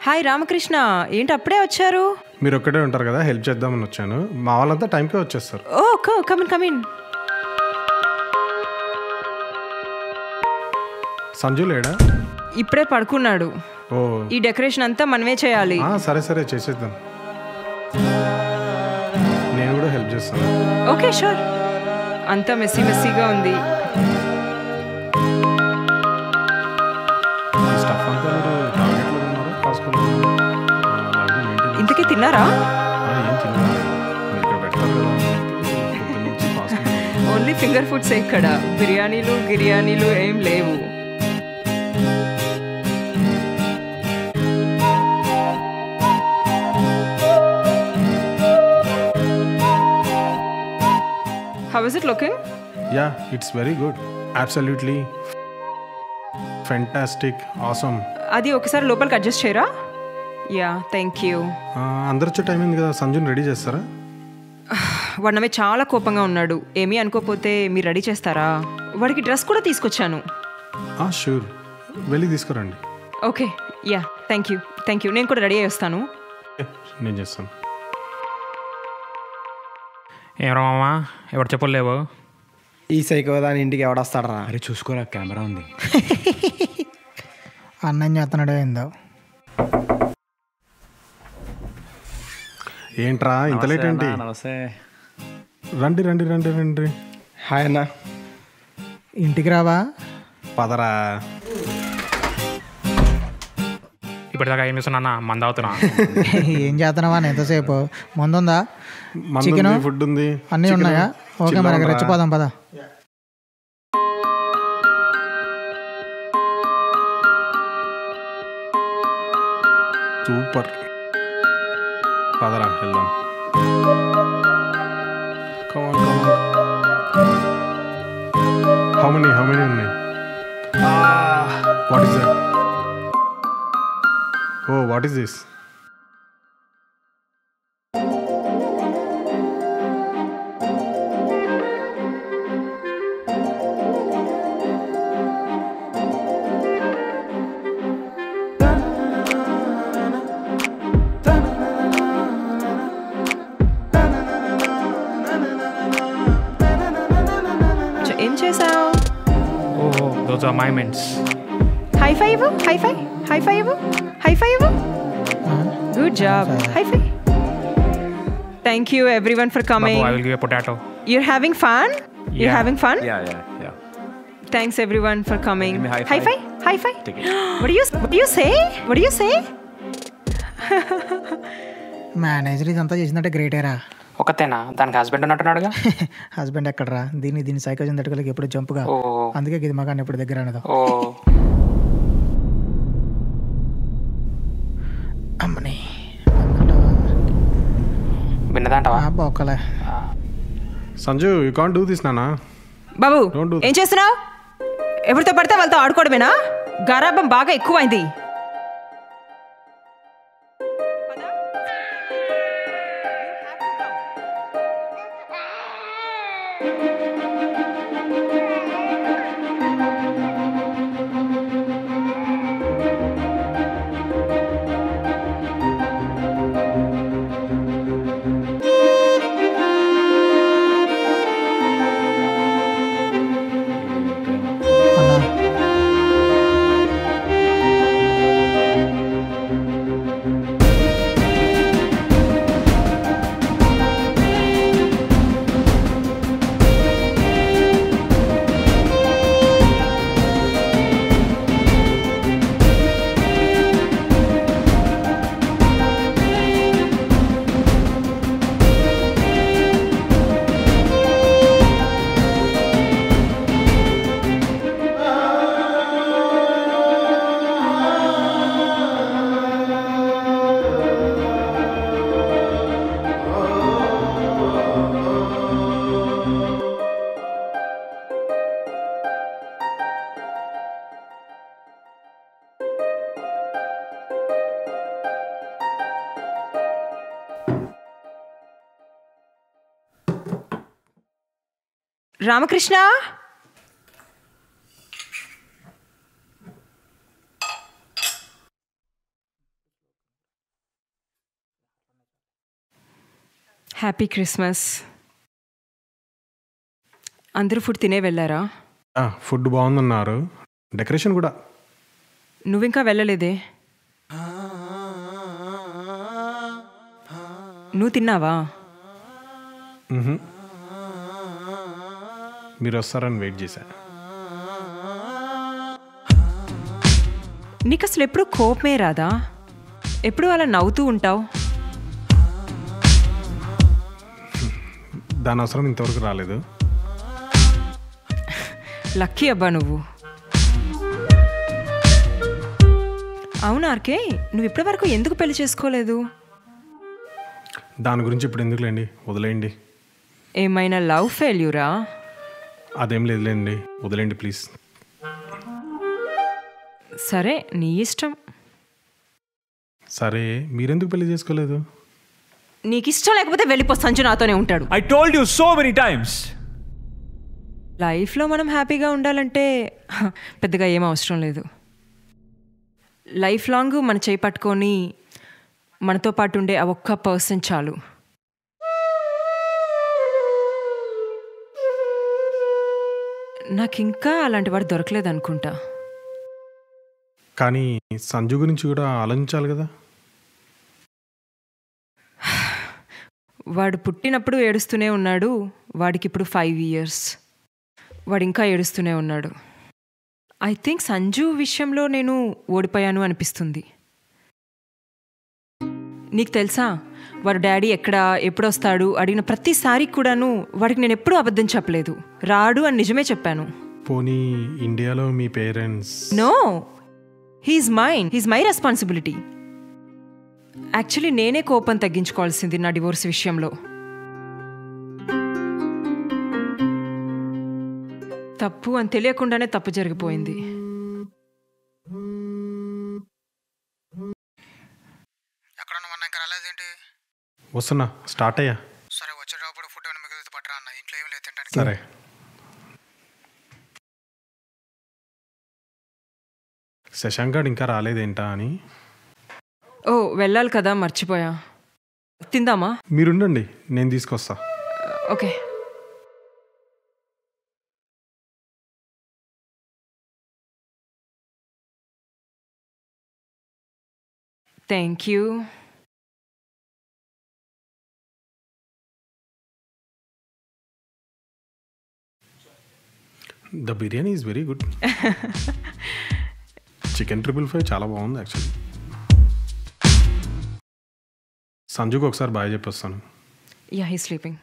Hi Ramakrishna ఏంటి అప్పుడే వచ్చారు మీరు ఒక్కడే ఉంటారు కదా హెల్ప్ చేద్దామని వచ్చాను మా వాళ్ళంతా టైంకే వచ్చేస్తారు ఓ కమిన్ కమిన్ సంజు లేడా ఇప్పుడే పడుకున్నాడు ఓ ఈ డెకరేషన్ అంతా మనమే చేయాలి ఆ, సరే సరే చేసేద్దాం నేను కూడా హెల్ప్ చేస్తాను ఓకే షూర్ అంతా మెస్సీ మెస్సీగా ఉంది ఈ స్టఫ్ అంతా మీరు టార్గెట్లో ఉన్నారు కాసుకుంటున్నారు ఇంతకీ తిన్నారా ఏం తిన్నారు మీరు ఇక్కడ పెడతారు కదా పొద్దున్న నుంచి కాసుకుంటున్నారు. ఓన్లీ ఫింగర్ ఫుడ్స్ ఇక్కడ బిర్యానీలు గిర్యానీలు ఏం లేవు how is it looking ya it's very good absolutely fantastic awesome అది ఒకసారి లోపలికి అడ్జస్ట్ చేయరా యా థ్యాంక్ యూ అందరు వచ్చే టైం అయింది కదా సంజుని రెడీ చేస్తారా వాడు నా మీద చాలా కోపంగా ఉన్నాడు ఏమీ అనుకోపోతే మీరు రెడీ చేస్తారా వాడికి డ్రెస్ కూడా తీసుకొచ్చాను షూర్ వెళ్ళి తీసుకురండి okay ya thank you thank you నేను కూడా రెడీ అయ్యి వస్తాను ఏ, నేను చేస్తాను ఏమరా మామ ఎవరు చెప్పులు లేవు ఈ సైకో దాని ఇంటికి ఎవడొస్తాడరా అరే చూసుకోరా కెమెరా ఉంది అన్నం చేస్తున్నాడో ఏందో ఏంట్రా ఇంత లేట్ ఏంటి నమస్తే రండి రండి రండి రండి హాయ్ అన్న ఇంటికి రావా పదరా ఇప్పటిదాకా ఏం చేస్తున్నా మంద అవుతున్నా ఏం చేస్తున్నావా అని ఎంతసేపు ముందుందా మందు చికెన్ ఉంది, ఫుడ్ ఉంది అన్నీ చికెన్ ఉన్నాయా ఓకే చిల్లా మరి ఉండరా? రెచ్చిపోదాం పద సూపర్ పదరా వెళ్దాం హౌ మెనీ హౌ మెనీ ఉన్నాయి what is that oh what is this చ- ఏం చేసావు oh those are my mints high five high five high five high five good job high five thank you everyone for బాబు coming I will give potato your having fun your Yeah. Having fun ya ya ya thanks everyone for coming Give me high high five. Five high five Take it. What you what you say what you say manager ఇదంతా చేసిందంటే గ్రేటేరా ఒకతేనా దానికి husband ఉన్నట్టున్నాడుగా husband ఎక్కడరా దీన్ని దీన్ని సైకోజన్ తట్టుకోలేక ఎప్పుడు జంపుగా ఓ అందుకే ఇది మగాన్ని ఎప్పుడు దగ్గర అనదు ఓ అమ్మని విన్నదంటవా ఆ బొక్కలే Sanju you can't do this నానా బాబు Don't do ఏం చేస్తున్నావు ఎవరితో పడితే వాళ్ళతో ఆడుకోవడమేనా గారాబం బాగా ఎక్కువైంది అన్నా రామకృష్ణ హ్యాపీ క్రిస్మస్ అందరూ ఫుడ్ తినే వెళ్ళారా ఆ, ఫుడ్ బాగుందన్నారు డెకరేషన్ కూడా నువ్వింకా వెళ్ళలేదే నువ్వు తిన్నావా మ్హూ. మీరు వస్తారని వెయిట్ చేశా నీకు అసలు ఎప్పుడు కోపమే రాదా ఎప్పుడు అలా నవ్వుతూ ఉంటావు దాని అవసరం ఇంతవరకు రాలేదు లక్కీ అబ్బా నువ్వు అవునా ఆర్కే నువ్వు ఇప్పటి వరకు ఎందుకు పెళ్లి చేసుకోలేదు దాని గురించి ఇప్పుడు ఎందుకులేండి వదిలేయండి ఏమైనా లవ్ ఫెయిల్యూరా అదేం లేదులేండి వదిలేండి ప్లీజ్ సరే నీ ఇష్టం సరే మీరెందుకు పెళ్లి చేసుకోలేదు నీకు ఇష్టం లేకపోతే వెళ్ళిపో సంజు నాతోనే ఉంటాడు I told you so many times. లైఫ్లో మనం హ్యాపీగా ఉండాలంటే హ, పెద్దగా ఏం అవసరం లేదు లైఫ్ లాంగ్ మన చేయి పట్టుకొని మనతో పాటు ఉండే ఆ ఒక్క పర్సన్ చాలు నాకు ఇంకా అలాంటి వాడు దొరకలేదు అనుకుంటా కానీ సంజు గురించి కూడా ఆలోచించాలి కదా వాడు పుట్టినప్పుడు ఏడుస్తూనే ఉన్నాడు వాడికి ఇప్పుడు ఫైవ్ ఇయర్స్ వాడు ఇంకా ఏడుస్తూనే ఉన్నాడు ఐ థింక్ సంజు విషయంలో నేను ఓడిపోయాను అనిపిస్తుంది నీకు తెలుసా వాడు డాడీ ఎక్కడ ఎప్పుడు వస్తాడు అడిగిన ప్రతిసారి కూడాను వాడికి నేను ఎప్పుడూ అబద్ధం చెప్పలేదు రాడు అని నిజమే చెప్పాను పోనీ ఇండియాలో మీ parents no he is mine he's my responsibility actually నేనే కోపం తగ్గించుకోవాల్సింది నా డివోర్స్ విషయంలో తప్పు అని తెలియకుండానే తప్పు జరిగిపోయింది ఎక్కడ మొన్న ఇంకా రాలేదేంటి వస్తున్నా స్టార్ట్ అయ్యా సరే వచ్చేటప్పుడు ఫుడ్ ఏమైనా మిగిలితే పట్టరా అన్న ఇంట్లో ఏం లేదు తింటానికి సరే శశాంక్ గాడు ఇంకా రాలేదేంటా అని ఓ వెళ్ళాలి కదా మర్చిపోయా తిందామా మీరుండండి నేను తీసుకొస్తా okay thank you the biryani is very good chicken triple five చాలా బాగుంది యాక్చువల్లీ సంజుకు ఒకసారి బాగా చెప్పొస్తాను ya he sleeping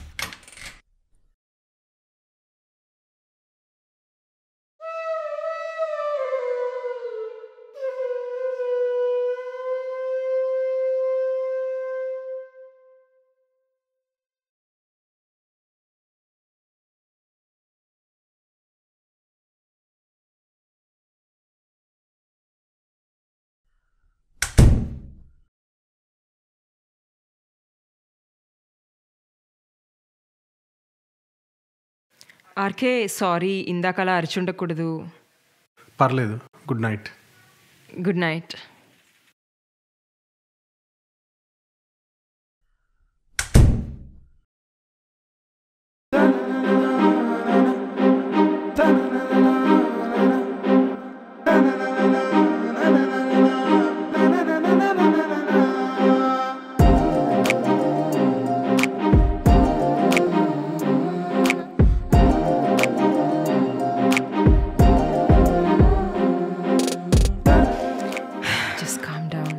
RK sorry ఇందాక అలా అరిచుండకూడదు పర్లేదు good night good night just calm down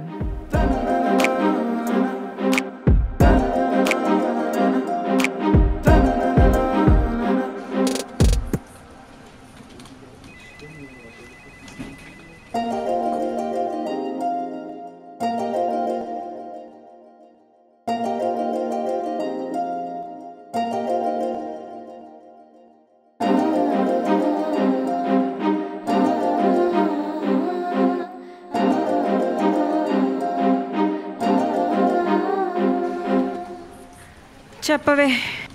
చెప్పవే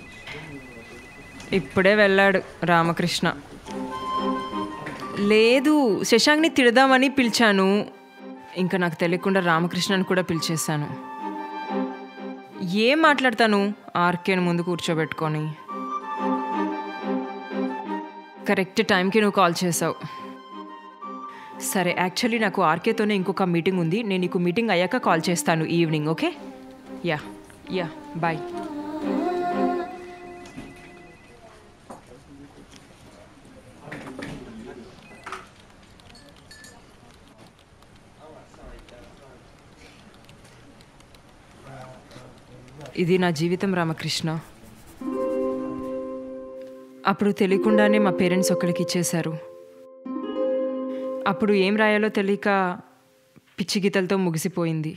ఇప్పుడే వెళ్ళాడు రామకృష్ణ లేదు శశాంక్ని తిడదామని పిలిచాను ఇంకా నాకు తెలియకుండా రామకృష్ణని కూడా పిలిచేశాను ఏం మాట్లాడతాను ఆర్కేను ముందు కూర్చోబెట్టుకొని కరెక్ట్ టైంకి నువ్వు కాల్ చేసావు సరే యాక్చువల్లీ నాకు ఆర్కేతోనే ఇంకొక మీటింగ్ ఉంది నేను నీకు మీటింగ్ అయ్యాక కాల్ చేస్తాను evening okay ya ya bye ఇది నా జీవితం రామకృష్ణ అప్పుడు తెలియకుండానే మా పేరెంట్స్ ఒకరికి ఇచ్చేశారు అప్పుడు ఏం రాయాలో తెలియక పిచ్చి గీతలతో ముగిసిపోయింది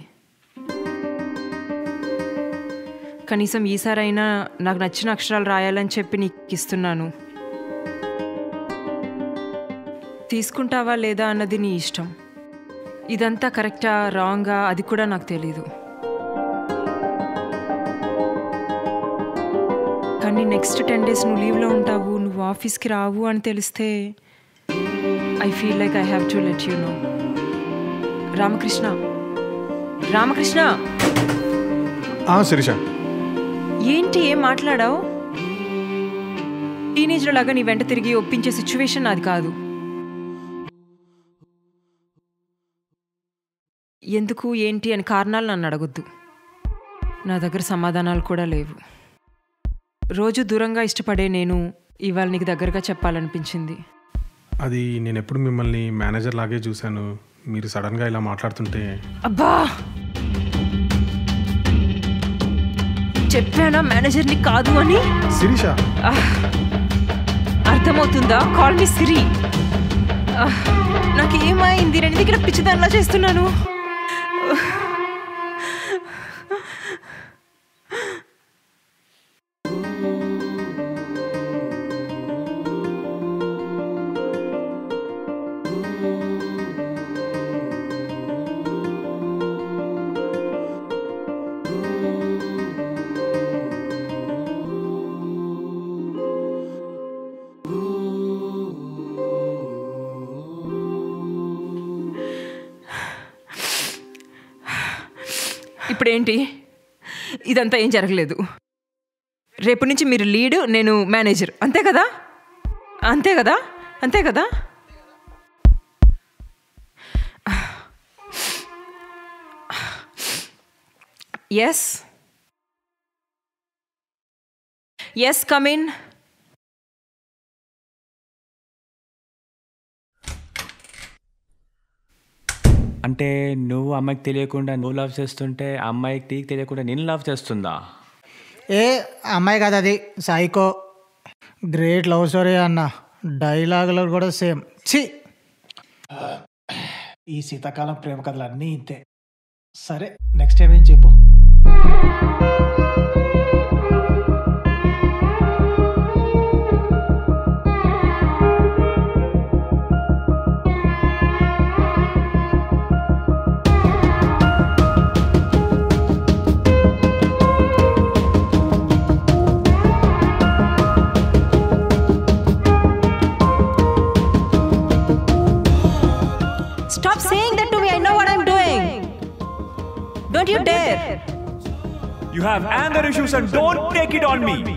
కనీసం ఈసారైనా నాకు నచ్చిన అక్షరాలు రాయాలని చెప్పి నీకు ఇస్తున్నాను తీసుకుంటావా లేదా అన్నది నీ ఇష్టం ఇదంతా కరెక్టా రాంగా అది కూడా నాకు తెలీదు కానీ నెక్స్ట్ టెన్ డేస్ నువ్వు లీవ్లో ఉంటావు నువ్వు ఆఫీస్కి రావు అని తెలిస్తే I feel like I have to let you know Ramakrishna Ramakrishna ఆ, శిరీష ఏంటి ఏం మాట్లాడావు టీనేజ్లో లాగా నీ వెంట తిరిగి ఒప్పించే సిచ్యువేషన్ అది కాదు ఎందుకు ఏంటి అని కారణాలు నన్ను అడగొద్దు నా దగ్గర సమాధానాలు కూడా లేవు రోజు దూరంగా ఇష్టపడే నేను ఇవాళ నీకు దగ్గరగా చెప్పాలనిపించింది అది నేను ఎప్పుడు మిమ్మల్ని మేనేజర్ లాగే చూశాను మీరు సడన్గా ఇలా మాట్లాడుతుంటే అబ్బా చెప్పానా మేనేజర్ని కాదు అని శిరీష అర్థమవుతుందా కాల్ మీ సిరి ఆహ్, నాకు ఏమైంది నేను ఇక్కడ పిచ్చిదానిలా చేస్తున్నాను ఇప్పుడేంటి ఇదంతా ఏం జరగలేదు రేపు నుంచి మీరు లీడ్ నేను మేనేజర్ అంతే కదా అంతే కదా అంతే కదా ఎస్ ఎస్ కమిన్ అంటే నువ్వు అమ్మాయికి తెలియకుండా నువ్వు లవ్ చేస్తుంటే ఆ అమ్మాయికి నీకు తెలియకుండా నేను లవ్ చేస్తుందా ఏ అమ్మాయి కదా అది సైకో గ్రేట్ లవ్ స్టోరీ అన్న డైలాగులు కూడా సేమ్ చి ఈ శీతాకాలం ప్రేమ కథలు అన్నీ ఇంతే సరే నెక్స్ట్ టైం ఏం చెప్పు Stop saying that to me. I know what I'm doing. Don't you dare. You have anger issues and don't take it on me.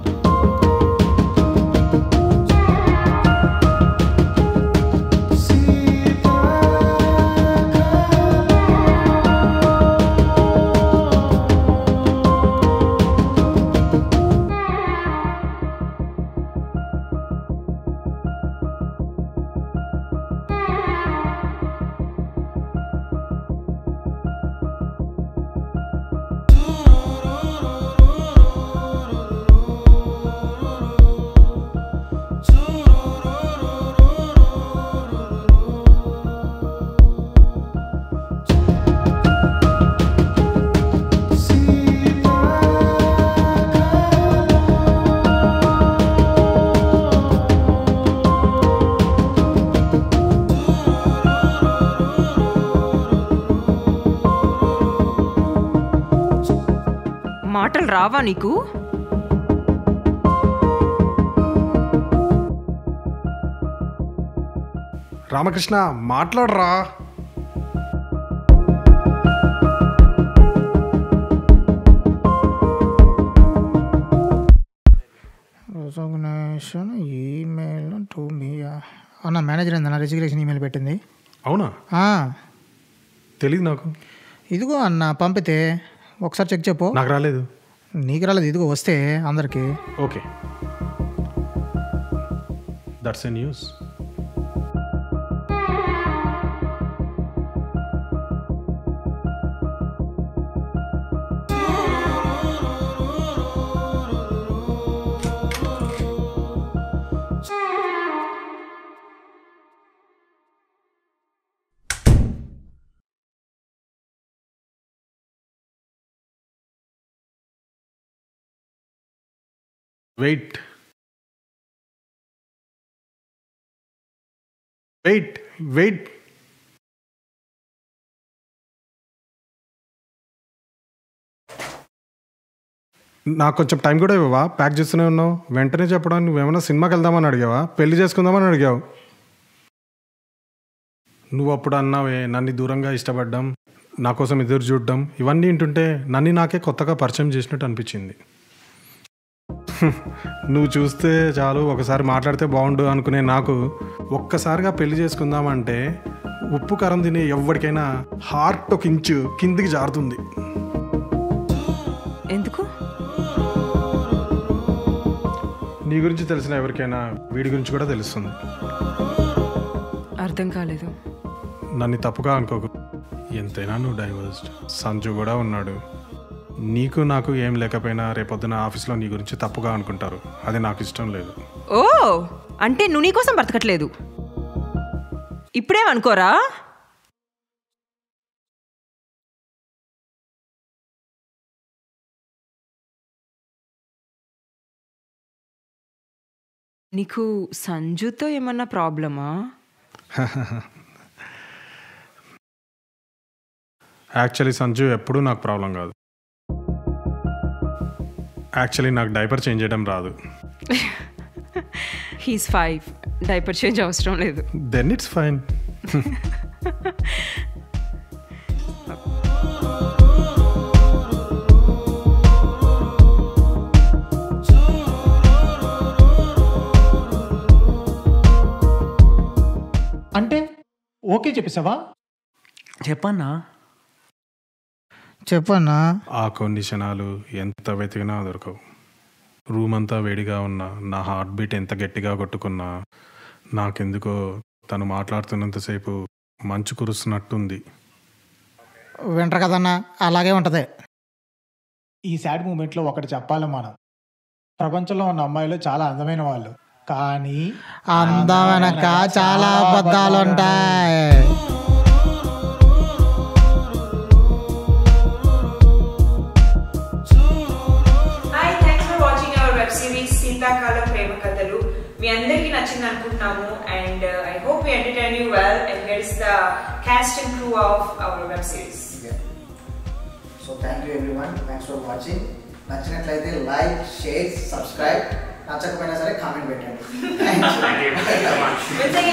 మాటలు రావా నీకు రామకృష్ణ మాట్లాడరా రిజిగ్నేషన్ ఈమెయిల్ టు మీ అన్న మేనేజర్ ఏందన్న రిజిగ్నేషన్ ఈమెయిల్ పెట్టింది అవునా ఆ, తెలియదు నాకు ఇదిగో అన్న పంపితే ఒకసారి చెక్ చెప్పు నాకు రాలేదు నీకు రాలేదు ఇదిగో వస్తే అందరికి okay that's a news wait wait wait నాకు కొంచెం టైం కూడా ఇవ్వవా ప్యాక్ చేస్తూనే ఉన్నావు వెంటనే చెప్పడానికి నువ్వేమైనా సినిమాకి వెళ్దామని అడిగావా పెళ్లి చేసుకుందామని అడిగావు నువ్వు అప్పుడు అన్నావే నన్ను దూరంగా ఇష్టపడ్డం నా కోసం ఎదురు చూడడం ఇవన్నీ వింటుంటే నన్ను నాకే కొత్తగా పరిచయం చేసినట్టు అనిపించింది నువ్వు చూస్తే చాలు ఒకసారి మాట్లాడితే బాగుండు అనుకునే నాకు ఒక్కసారిగా పెళ్లి చేసుకుందామంటే ఉప్పు కారం తినే ఎవరికైనా హార్ట్ ఒక ఇంచు కిందికి జారుతుంది ఎందుకు నీ గురించి తెలిసిన ఎవరికైనా వీడి గురించి కూడా తెలుస్తుంది అర్థం కాలేదు నన్ను తప్పుగా అనుకోకు ఎంతైనా నువ్వు డైవర్స్డ్ సంజు కూడా ఉన్నాడు నీకు నాకు ఏం లేకపోయినా రేపొద్దున ఆఫీస్లో నీ గురించి తప్పుగా అనుకుంటారు అది నాకు ఇష్టం లేదు ఓ అంటే నువ్వు నీకోసం బ్రతకట్లేదు ఇప్పుడేమనుకోరా నీకు సంజుతో ఏమన్నా ప్రాబ్లమా యాక్చువల్లీ సంజు ఎప్పుడూ నాకు ప్రాబ్లం కాదు యాక్చువల్లీ నాకు డైపర్ చేంజ్ చేయడం రాదు హీస్ ఫైవ్ డైపర్ చేంజ్ అవసరం లేదు దెన్ ఇట్స్ ఫైన్ అంటే ఓకే చెప్పేసావా చెప్పన్నా చెప్పన్నా ఆ కొన్ని క్షణాలు ఎంత వెతికినా దొరకవు రూమ్ అంతా వేడిగా ఉన్నా నా హార్ట్ బీట్ ఎంత గట్టిగా కొట్టుకున్నా నాకెందుకో తను మాట్లాడుతున్నంతసేపు మంచు కురుస్తున్నట్టుంది వింటర్ కదన్నా అలాగే ఉంటుంది ఈ సాడ్ మూమెంట్లో ఒకటి చెప్పాలి మనం ప్రపంచంలో ఉన్న అమ్మాయిలు చాలా అందమైన వాళ్ళు కానీ అందం వెనక చాలా అబద్ధాలు ఉంటాయి hi thanks for watching our web series శీతాకాలం ప్రేమ కథలు మీ అందరికీ నచ్చింది అనుకుంటున్నాము and I hope we entertain you well and here is the cast and crew of our web series so thank you everyone thanks for watching నచ్చినట్లయితే like share subscribe నచ్చకపోయినా సరే కామెంట్ పెట్టండి థ్యాంక్ యూ We'll take